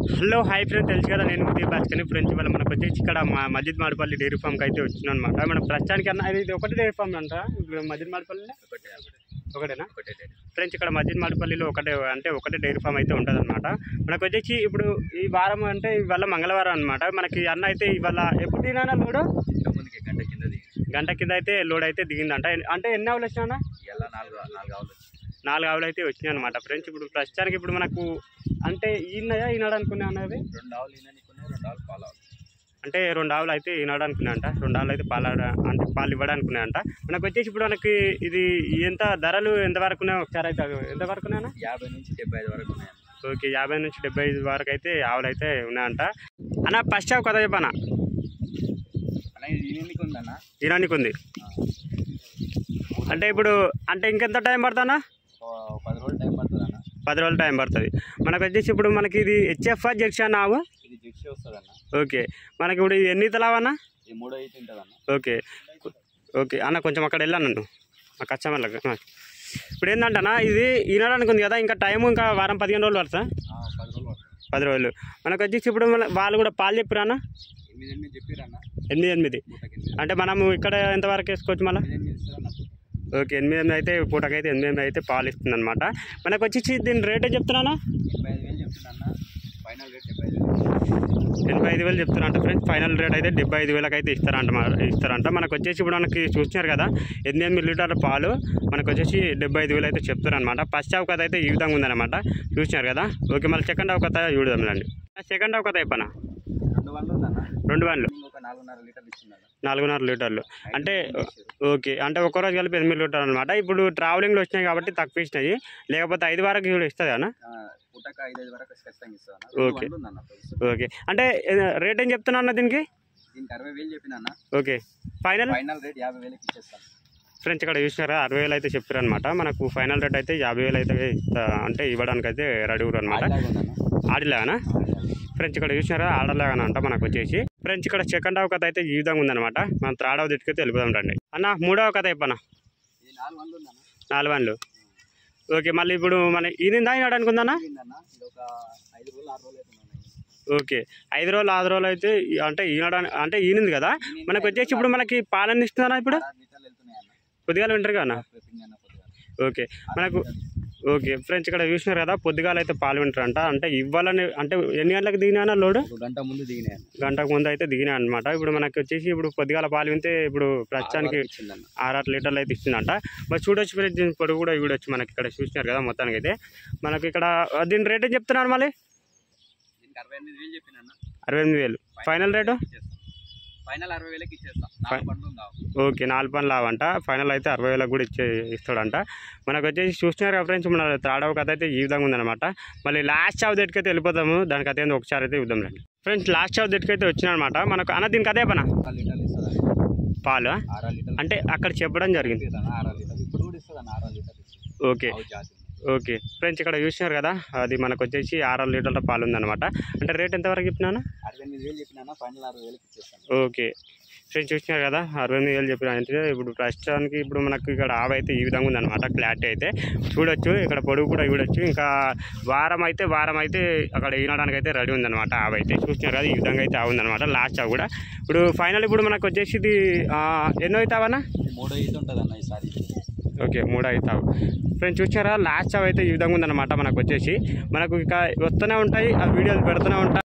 Hello hi friend తెలుసు కదా నేను ఉదయం భాస్కర్ని ఫ్రెండ్స్ ఇవాళ మనకు వచ్చేసి ఇక్కడ మా మస్జిద్ మాడిపల్లి డైరీ ఫామ్కి అయితే వచ్చినాం అనమాట మన ప్రస్తుతానికి అన్న ఇది ఒకటి డైరీ ఫామ్ అంట ఇప్పుడు మస్జిద్ మాడిపల్లి ఒకటేనా ఫ్రెండ్స్ ఇక్కడ మస్జిద్ మాడిపల్లిలో ఒకటే అంటే ఒకటే డైరీ ఫామ్ అయితే ఉంటుంది అనమాట మనకు వచ్చేసి ఇప్పుడు ఈ వారం అంటే ఇవాళ మంగళవారం అనమాట మనకి అన్న అయితే ఇవాళ ఎప్పుడు దిగినా లోడ్ ముందుకి గంట కింద దిగి గంట కింద అయితే లోడ్ అయితే దిగిందంట అంటే ఎన్ని ఆవులు వచ్చినా ఎలా నాలుగు నాలుగు ఆవులు నాలుగు ఆవులు అయితే వచ్చినాయి అనమాట ఫ్రెండ్స్ ఇప్పుడు ప్రస్తుతానికి ఇప్పుడు మనకు అంటే ఈనాయా ఈనాడు అనుకునే అన్నది రెండు ఆవులు ఈయనకున్నాయి రెండు ఆవులు పాలు ఆవులు అంటే రెండు ఆవులు అయితే ఈనాడు అనుకున్నాయంట రెండు ఆవులు అయితే పాలు అంటే పాలు ఇవ్వడానికి ఉన్నాయంట మనకు వచ్చేసి ఇప్పుడు మనకి ఇది ఎంత ధరలు ఎంత వరకు ఉన్నాయో ఒకసారి అయితే అవి ఎంత వరకు ఉన్నాయన్నా యాభై నుంచి డెబ్బై ఐదు వరకు ఉన్నాయి ఓకే యాభై నుంచి డెబ్బై ఐదు వరకు అయితే ఆవులు అయితే ఉన్నాయంట అన్న ఫస్ట్ ఆవు కదా చెప్పనా అన్న ఇది ఈయనకి ఉందన్న ఈనానికి ఉంది అంటే ఇప్పుడు అంటే ఇంకెంత టైం పడుతుందా ఒక పది రోజులు టైం పడుతుంది అన్న పది రోజులు టైం పడుతుంది మనకు వచ్చేసి ఇప్పుడు మనకి ఇది హెచ్ఎఫ్ జెక్షన్ ఆవు ఇది జిప్సీ వస్తుంది అన్న ఓకే మనకి ఇప్పుడు ఇది ఎన్ని తలావన్నా ఇది మూడో అయితే ఉంటుంది అన్న ఓకే ఓకే అన్న కొంచెం అక్కడ వెళ్ళాను నన్ను మా కస్టమర్లకు ఆ. ఇప్పుడు ఏంటంటనా ఇది ఈనాడానికి ఉంది కదా ఇంకా టైం ఇంకా వారం పదిహేను రోజులు పడుతుందా ఆ, పది రోజులు పడుతుంది పది రోజులు మనకు వచ్చేసి ఇప్పుడు మన వాళ్ళు కూడా పాలు చెప్పిరానా ఎనిమిది ఎనిమిది చెప్పిరన్న ఎనిమిది ఎనిమిది పూటకి ఎనిమిది అంటే మనము ఇక్కడ ఎంతవరకు వేసుకోవచ్చు మళ్ళీ ఎనిమిది ఎనిమిది ఇస్తారన్న పూట ఓకే ఎనిమిది ఎనిమిది అయితే పూటకైతే ఎనిమిది ఎనిమిది అయితే పాలు ఇస్తుంది అనమాట మనకు వచ్చేసి దీని రేట్ చెప్తున్నానా ఎనభై ఐదు వేలు చెప్తున్నా ఫైనల్ రేట్ డెబ్బై ఐదు వేలు ఎనభై ఐదు వేలు చెప్తారంట ఫ్రెండ్స్ ఫైనల్ రేట్ అయితే డెబ్బై ఐదు వేలకు అయితే ఇస్తారంట మా- ఇస్తారంట మనకు వచ్చేసి ఇప్పుడు మనకి చూస్తున్నారు కదా ఎనిమిది ఎనిమిది లీటర్ల పాలు మనకు వచ్చేసి డెబ్బై ఐదు వేలు అయితే చెప్తారనమాట ఫస్ట్ హాఫ్ కథ అయితే ఈ విధంగా ఉందన్నమాట చూసినారు కదా ఓకే మళ్ళీ సెకండ్ హాఫ్ కథ చూడదాంలేండి సెకండ్ హాఫ్ కథ అయిపోయినా రెండు వందలు ఉందన్న రెండు వన్లు ఒక నాలుగున్నర లీటర్లు ఇచ్చిందన్న నాలుగున్నర లీటర్లు అంటే ఓకే అంటే ఒక్క రోజు కలిపి ఎనిమిది లీటర్లు అనమాట ఇప్పుడు ట్రావెలింగ్లో వచ్చినాయి కాబట్టి తక్కువ ఇచ్చినాయి లేకపోతే ఐదు వరకు కూడా ఇస్తుంది అన్న ఆ, పూటకి ఐదు ఐదు వరకు ఖచ్చితంగా ఇస్తాను ఓకే. రెండు ఉందన్న ప్రస్తుతం. ఓకే అంటే రేట్ ఏం చెప్తున్నా అన్న దీనికి దీనికి అరవై వేలు చెప్పిన అన్న ఓకే ఫైనల్ ఫైనల్ రేట్ యాభై వేలకి ఇచ్చేస్తాను ఫ్రెండ్స్ ఇక్కడ చూసినారా అరవై వేలు అయితే చెప్పారు అనమాట మనకు ఫైనల్ రేట్ అయితే యాభై వేలు అయితే ఇస్తా- అంటే ఇవ్వడానికి అయితే రెడీ అనమాట ఆడిలాగా ఉందన్న ఆడిలాగానా ఫ్రెండ్స్ ఇక్కడ చూసినారా ఆడలాగానే అంట మనకు వచ్చేసి ఫ్రెండ్స్ ఇక్కడ సెకండ్ హాఫ్ కథ అయితే ఈ విధంగా ఉందన్నమాట మనం థర్డ్ హాఫ్ దిట్టుకైతే వెళ్ళిపోదాం రండి అన్న మూడవ కథ చెప్పనా ఇది నాలుగు వందలు ఉందన్న నాలుగు వన్లు ఓకే మళ్ళీ ఇప్పుడు మన ఈనిందా ఈనాడు అనుకుందానా ఏందన్న ఇది ఒక ఐదు రోజులు ఆరు రోజులు అవుతుందన్న ఓకే ఐదు రోజులు ఆరు రోజులు అయితే ఈ- అంటే ఈనాడు అని- అంటే ఈనింది కదా మనకు వచ్చేసి ఇప్పుడు మనకి పాలన ఇస్తుందా ఇప్పుడు ఆరు లీటర్లు వెళ్తున్నాయి అన్న కొద్దిగా వింటారు కదా పిండి అన్న కొద్దిగా ఓకే మనకు ఓకే ఫ్రెండ్స్ ఇక్కడ చూసినారు కదా పొద్దుగాల అయితే పాలు వింటారంట అంటే ఇవ్వాలని అంటే ఎన్ని గంటలకు దిగినా లోడు ఒక గంట ముందు దిగినాయి అన్న గంటకు ముందు అయితే దిగినాయి అనమాట ఇప్పుడు మనకి వచ్చేసి ఇప్పుడు పొద్దుగాల పాలు వింటే ఇప్పుడు ప్రస్తుతానికి ఆరు ఇచ్చిందన్న ఆరు లీటర్లు అయితే ఇస్తుందంట మరి చూడొచ్చు ఫ్రెండ్స్ దీని పొడుగు కూడా చూడొచ్చు మనకి ఇక్కడ చూసినారు కదా మొత్తానికి అయితే మనకి ఇక్కడ దీని రేట్ ఏం చెప్తున్నారు మళ్ళీ దీనికి అరవై ఎనిమిది వేలు చెప్పిన అన్న అరవై ఎనిమిది వేలు ఫైనల్ రేటు ఫైనల్ అరవై వేలకి ఇచ్చేస్తాం నాలుగు పండ్లు ఉందా ఓకే నాలుగు పనులు లావంట ఫైనల్ అయితే అరవై వేలకు కూడా ఇచ్చే ఇస్తాడంట మనకు వచ్చేసి చూస్తున్నారు కదా ఫ్రెండ్స్ మన త్రాడవ కథ అయితే ఈ విధంగా ఉందన్నమాట మళ్ళీ లాస్ట్ చావ్ దగ్గరికి అయితే వెళ్ళిపోతాము దానికి అయితే ఏందో ఒకసారి అయితే ఇద్దాం రండి ఫ్రెండ్స్ లాస్ట్ చావ్ దగ్గరికి అయితే వచ్చినాయన్నమాట మనకు అన్న దీనికి అదే పనా ఆరు లీటర్లు ఇస్తుంది పాలు ఆరు లీటర్లు అంటే అక్కడ చెప్పడం జరిగింది ఇస్తుందన్న ఆరు లీటర్లు ఇప్పుడు కూడా ఇస్తుంది అన్న ఆరు లీటర్లు ఇస్తుంది ఓకే ఆవు జాతి ఉంది. ఓకే ఫ్రెండ్స్ ఇక్కడ చూసినారు కదా అది మనకు వచ్చేసి ఆరు లీటర్ల పాలు ఉందన్నమాట అంటే రేట్ ఎంతవరకు చెప్పినాను అరవై ఎనిమిది వేలు చెప్పిన ఫైనల్ అరవై వేలకి ఇచ్చేస్తాను ఓకే ఫ్రెండ్స్ చూసినారు కదా అరవై ఎనిమిది వేలు చెప్పిన అంటే ఇప్పుడు ప్రస్తుతానికి ఇప్పుడు మనకు ఇక్కడ ఆవు అయితే ఈ విధంగా ఉందన్నమాట క్లారిటీ అయితే చూడొచ్చు ఇక్కడ పొడుగు కూడా చూడొచ్చు ఇంకా వారం అయితే వారం అయితే అక్కడ ఈనడానికి అయితే రెడీ ఉందన్నమాట ఆవు అయితే చూసినారు కదా ఈ విధంగా అయితే ఆవు ఉందన్నమాట లాస్ట్ ఆవు కూడా ఇప్పుడు ఫైనల్ ఇప్పుడు మనకు వచ్చేసి ఇది ఆ, ఎన్నో అవుతావన్నా ఇది మూడో ఈత ఉంటుంది అన్న ఈసారి ఓకే మూడు అవుతావు ఫ్రెండ్స్ చూసారా లాస్ట్ ఆవు అయితే ఈ విధంగా ఉందన్నమాట మనకు వచ్చేసి మనకు ఇక వస్తూనే ఉంటాయి ఆ వీడియోలు పెడుతూనే ఉంటాయి